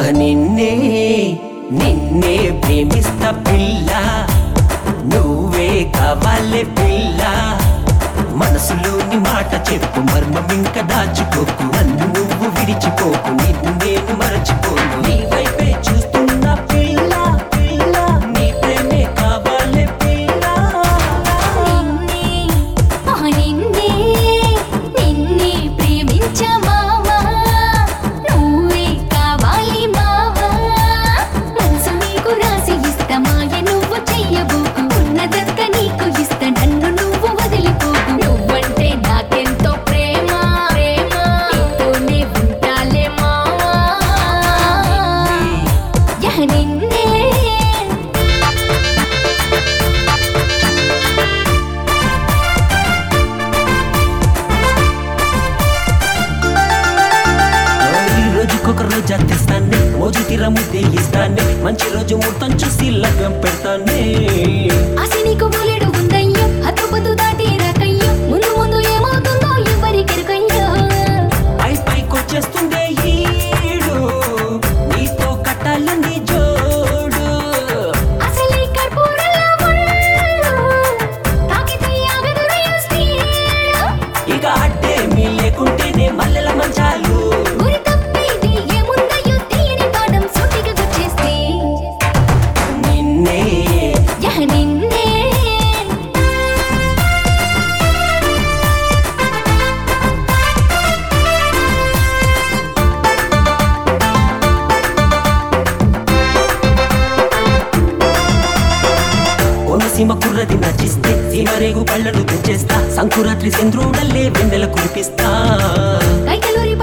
నిన్నే నిన్నే ప్రేమిస్తా పిల్ల నువ్వే కావాలే పిల్ల మనసులోని మాట చెప్పు మర్మం ఇంకా దాచుకోకు నన్ను నువ్వు విడిచిపోకు నిన్ను నేను మరచిపోను నీ వైపే చూస్తున్నా పిల్ల పిల్ల నీ ప్రేమే కావాలే పిల్ల నిన్నే ఆ నిన్నే నిన్నే ప్రేమించ మావా నువ్వే కావాలి మావా మనసు నీకు రాసి ఇస్తా మాయ నువ్వు చెయ్యబోకు ఉన్నదంత నీకు ఇస్తా నన్ను నువ్వు వదిలిపోకు నువ్వంటే నాకెంతో ప్రేమ ప్రేమ నీతోనే ఉంటాలే మావా యా నిన్నే ఈ రోజుకొక రోజా తెస్తానే మోజు తీర ముద్దే ఇస్తానే మంచి రోజు ముహూర్తం చూసి లగ్గం పెడతానే ఆశ నీకు బోలెడు ఉందయ్యో హద్దుపద్దు దాటి రాకయ్యో ముందు ముందు ఏమవుతుందో ఎవరికెరుకయ్యో పై పైకొచ్చేస్తుందే ఈడు నీతో కట్టాలని జోడు అసలే కర్పూరలా ఉన్ను తాకితే ఆగదురయ్యో స్పీడు ఇక అడ్డేమీ లేకుంటేనే మల్లెల మంచాలు గురి తప్పేది ఏముందయ్యో తీయని పాఠం సూటిగా గుచ్చేస్తే నిన్నే యహ నిన్నే కోనసీమ కుర్రది నచ్చిస్తే సీమరేగు పళ్ళను తెచ్చేస్తా సంకురాత్రి చంద్రుడల్లే వెన్నెల కురిపిస్తా కైకలూరి